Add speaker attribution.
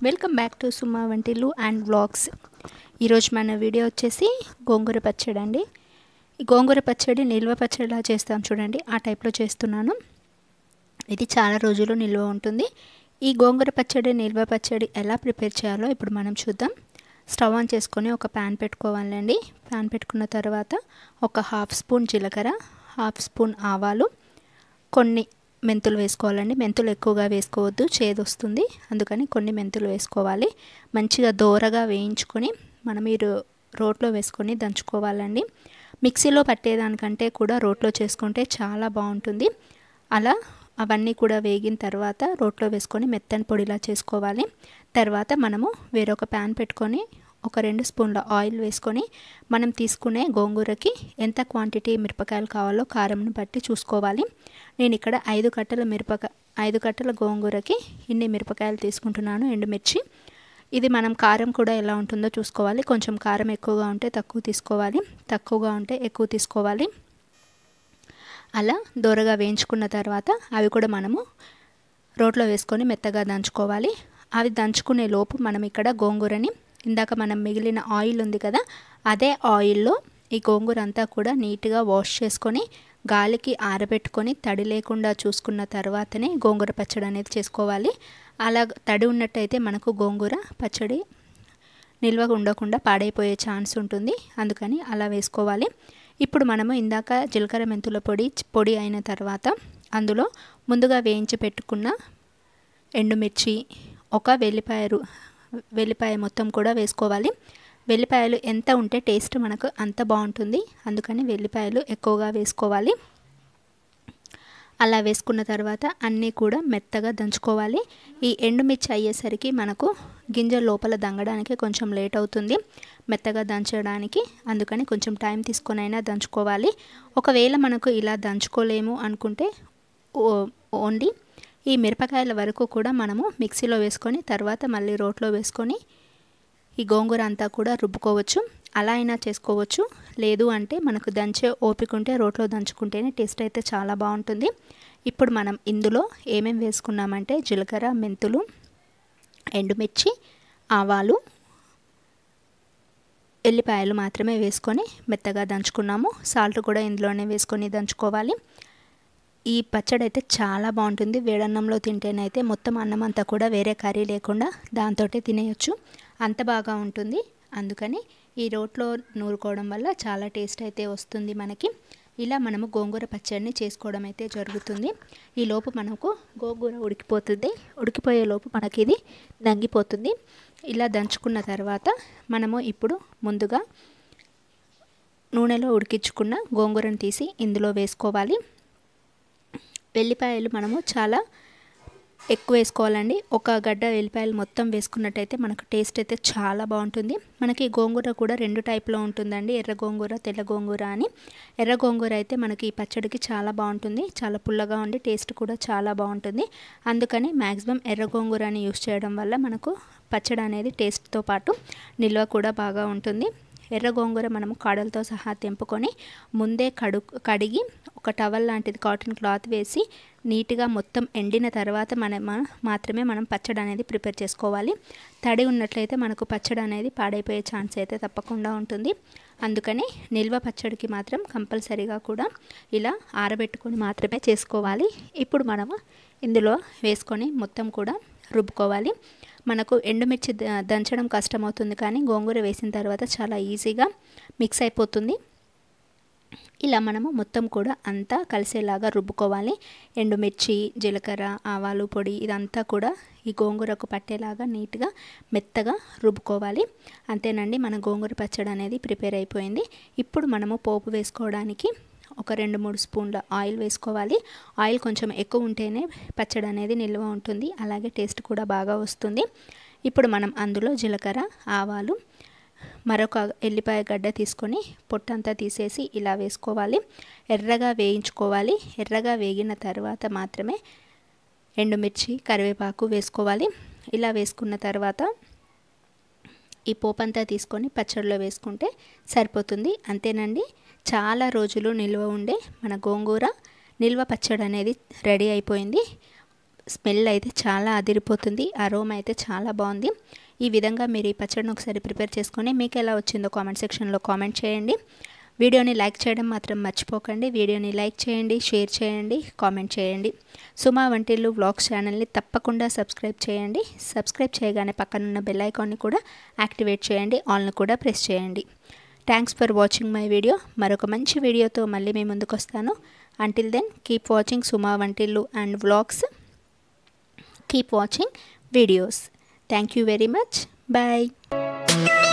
Speaker 1: welcome back to Suma Vantillu and vlogs ఈరోజు మన video వచ్చేసి గోంగూర పచ్చడి అండి ఈ గోంగూర పచ్చడి నిల్వ పచ్చడిలా చేస్తాం చూడండి ఆ టైప్లో చేస్తున్నాను ఇది చాలా రోజులు నిల్వ ఉంటుంది ఈ గోంగూర పచ్చడి నిల్వ పచ్చడి ఎలా ప్రిపేర్ చేయాలో ఇప్పుడు మనం చూద్దాం స్టవ్ ఆన్ చేసుకొని ఒక ప్యాన్ పెట్టుకోవాలండి ప్యాన్ పెట్టుకున్న తర్వాత ఒక హాఫ్ స్పూన్ జీలకర్ర హాఫ్ స్పూన్ ఆవాలు కొన్ని మెంతులు వేసుకోవాలండి మెంతులు ఎక్కువగా వేసుకోవద్దు చేదు వస్తుంది అందుకని కొన్ని మెంతులు వేసుకోవాలి మంచిగా దోరగా వేయించుకొని మనం ఈ రోట్లో వేసుకొని దంచుకోవాలండి మిక్సీలో పట్టేదానికంటే కూడా రోట్లో చేసుకుంటే చాలా బాగుంటుంది అలా అవన్నీ కూడా వేగిన తర్వాత రోట్లో వేసుకొని మెత్తని పొడిలా చేసుకోవాలి తర్వాత మనము వేరొక ప్యాన్ పెట్టుకొని ఒక రెండు స్పూన్ల ఆయిల్ వేసుకొని మనం తీసుకునే గోంగూరకి ఎంత క్వాంటిటీ మిరపకాయలు కావాలో కారంను బట్టి చూసుకోవాలి నేను ఇక్కడ ఐదు కట్టల మిరపక ఐదు కట్టల గోంగూరకి ఇన్ని మిరపకాయలు తీసుకుంటున్నాను ఎండుమిర్చి ఇది మనం కారం కూడా ఎలా ఉంటుందో చూసుకోవాలి కొంచెం కారం ఎక్కువగా ఉంటే తక్కువ తీసుకోవాలి తక్కువగా ఉంటే ఎక్కువ తీసుకోవాలి అలా దూరగా వేయించుకున్న తర్వాత అవి కూడా మనము రోట్లో వేసుకొని మెత్తగా దంచుకోవాలి అవి దంచుకునే లోపు మనం ఇక్కడ గోంగూరని ఇందాక మనం మిగిలిన ఆయిల్ ఉంది కదా అదే ఆయిల్లో ఈ గోంగూర అంతా కూడా నీట్గా వాష్ చేసుకొని గాలికి ఆరబెట్టుకొని తడి లేకుండా చూసుకున్న తర్వాతనే గోంగూర పచ్చడి అనేది చేసుకోవాలి అలా తడి ఉన్నట్టయితే మనకు గోంగూర పచ్చడి నిల్వ ఉండకుండా పాడైపోయే ఛాన్స్ ఉంటుంది అందుకని అలా వేసుకోవాలి ఇప్పుడు మనము ఇందాక జీలకర్ర మెంతుల పొడి పొడి అయిన తర్వాత అందులో ముందుగా వేయించి పెట్టుకున్న ఎండుమిర్చి ఒక వెల్లిపాయ వెల్లిపాయ మొత్తం కూడా వేసుకోవాలి వెల్లిపాయలు ఎంత ఉంటే టేస్ట్ మనకు అంత బాగుంటుంది అందుకని వెల్లిపాయలు ఎక్కువగా వేసుకోవాలి అలా వేసుకున్న తర్వాత అన్నీ కూడా మెత్తగా దంచుకోవాలి ఈ ఎండుమిర్చి అయ్యేసరికి మనకు గింజ లోపల దంగడానికి కొంచెం లేట్ అవుతుంది మెత్తగా దంచడానికి అందుకని కొంచెం టైం తీసుకొనైనా దంచుకోవాలి ఒకవేళ మనకు ఇలా దంచుకోలేము అనుకుంటే ఓన్లీ ఈ మిరపకాయల వరకు కూడా మనము మిక్సీలో వేసుకొని తర్వాత మళ్ళీ రోట్లో వేసుకొని ఈ గోంగూర అంతా కూడా రుబ్బుకోవచ్చు అలా అయినా చేసుకోవచ్చు లేదు అంటే మనకు దంచే ఓపిక ఉంటే రోట్లో దంచుకుంటేనే టేస్ట్ అయితే చాలా బాగుంటుంది ఇప్పుడు మనం ఇందులో ఏమేమి వేసుకున్నామంటే జీలకర్ర మెంతులు ఎండుమిర్చి ఆవాలు ఎల్లిపాయలు మాత్రమే వేసుకొని మెత్తగా దంచుకున్నాము సాల్ట్ కూడా ఇందులోనే వేసుకొని దంచుకోవాలి ఈ పచ్చడి అయితే చాలా బాగుంటుంది వేడన్నంలో తింటేనైతే మొత్తం అన్నం అంతా కూడా వేరే కర్రీ లేకుండా దాంతో తినేయచ్చు అంత బాగా ఉంటుంది అందుకని ఈ రోట్లో నూరుకోవడం వల్ల చాలా టేస్ట్ అయితే వస్తుంది మనకి ఇలా మనము గోంగూర పచ్చడిని చేసుకోవడం అయితే జరుగుతుంది ఈ లోపు మనకు గోంగూర ఉడికిపోతుంది ఉడికిపోయే లోపు మనకి ఇది దంగిపోతుంది ఇలా దంచుకున్న తర్వాత మనము ఇప్పుడు ముందుగా నూనెలో ఉడికించుకున్న గోంగూరను తీసి ఇందులో వేసుకోవాలి వెల్లిపాయలు మనము చాలా ఎక్కువ వేసుకోవాలండి ఒక గడ్డ వెల్లిపాయలు మొత్తం వేసుకున్నట్టయితే మనకు టేస్ట్ అయితే చాలా బాగుంటుంది మనకి గోంగూర కూడా రెండు టైప్లో ఉంటుందండి ఎర్ర గోంగూర తెల్ల గోంగూర అని ఎర్ర గోంగూర అయితే మనకి ఈ పచ్చడికి చాలా బాగుంటుంది చాలా పుల్లగా ఉండి టేస్ట్ కూడా చాలా బాగుంటుంది అందుకని మ్యాక్సిమం ఎర్ర గోంగూరని యూస్ చేయడం వల్ల మనకు పచ్చడి అనేది టేస్ట్తో పాటు నిల్వ కూడా బాగా ఉంటుంది ఎర్ర గోంగూర మనము కాడలతో సహా తెంపుకొని ముందే కడు కడిగి ఒక టవల్ లాంటిది కాటన్ క్లాత్ వేసి నీట్గా మొత్తం ఎండిన తర్వాత మనం మాత్రమే మనం పచ్చడి అనేది ప్రిపేర్ చేసుకోవాలి తడి ఉన్నట్లయితే మనకు పచ్చడి అనేది పాడైపోయే ఛాన్స్ అయితే తప్పకుండా ఉంటుంది అందుకని నిల్వ పచ్చడికి మాత్రం కంపల్సరీగా కూడా ఇలా ఆరబెట్టుకొని మాత్రమే చేసుకోవాలి ఇప్పుడు మనము ఇందులో వేసుకొని మొత్తం కూడా రుబ్బుకోవాలి మనకు ఎండుమిర్చి దంచడం కష్టమవుతుంది కానీ గోంగూర వేసిన తర్వాత చాలా ఈజీగా మిక్స్ అయిపోతుంది ఇలా మనము మొత్తం కూడా అంతా కలిసేలాగా రుబ్బుకోవాలి ఎండుమిర్చి జీలకర్ర ఆవాలు పొడి ఇదంతా కూడా ఈ గోంగూరకు పట్టేలాగా నీట్గా మెత్తగా రుబ్బుకోవాలి అంతేనండి మన గోంగూర పచ్చడి అనేది ప్రిపేర్ అయిపోయింది ఇప్పుడు మనము పోపు వేసుకోవడానికి ఒక రెండు మూడు స్పూన్ల ఆయిల్ వేసుకోవాలి ఆయిల్ కొంచెం ఎక్కువ ఉంటేనే పచ్చడి అనేది నిల్వ ఉంటుంది అలాగే టేస్ట్ కూడా బాగా వస్తుంది ఇప్పుడు మనం అందులో జీలకర్ర ఆవాలు మరొక ఎల్లిపాయ గడ్డ తీసుకొని పొట్టంతా తీసేసి ఇలా వేసుకోవాలి ఎర్రగా వేయించుకోవాలి ఎర్రగా వేగిన తర్వాత మాత్రమే ఎండుమిర్చి కరివేపాకు వేసుకోవాలి ఇలా వేసుకున్న తర్వాత ఈ పోపంతా తీసుకొని పచ్చడిలో వేసుకుంటే సరిపోతుంది అంతేనండి చాలా రోజులు నిల్వ ఉండే మన గోంగూర నిల్వ పచ్చడి అనేది రెడీ అయిపోయింది స్మెల్ అయితే చాలా అదిరిపోతుంది అరోమా అయితే చాలా బాగుంది ఈ విధంగా మీరు ఈ పచ్చడిని ఒకసారి ప్రిపేర్ చేసుకొని మీకు ఎలా వచ్చిందో కామెంట్ సెక్షన్లో కామెంట్ చేయండి వీడియోని లైక్ చేయడం మాత్రం మర్చిపోకండి వీడియోని లైక్ చేయండి షేర్ చేయండి కామెంట్ చేయండి సుమా వంటిల్లు వ్లాగ్స్ ఛానల్ని తప్పకుండా సబ్స్క్రైబ్ చేయండి సబ్స్క్రైబ్ చేయగానే పక్కనున్న బెల్ ఐకాన్ని కూడా యాక్టివేట్ చేయండి ఆల్ని కూడా ప్రెస్ చేయండి thanks for watching my video మరొక మంచి వీడియోతో మళ్ళీ మీ ముందుకు వస్తాను until then keep watching Suma Vantillu and vlogs keep watching videos thank you very much bye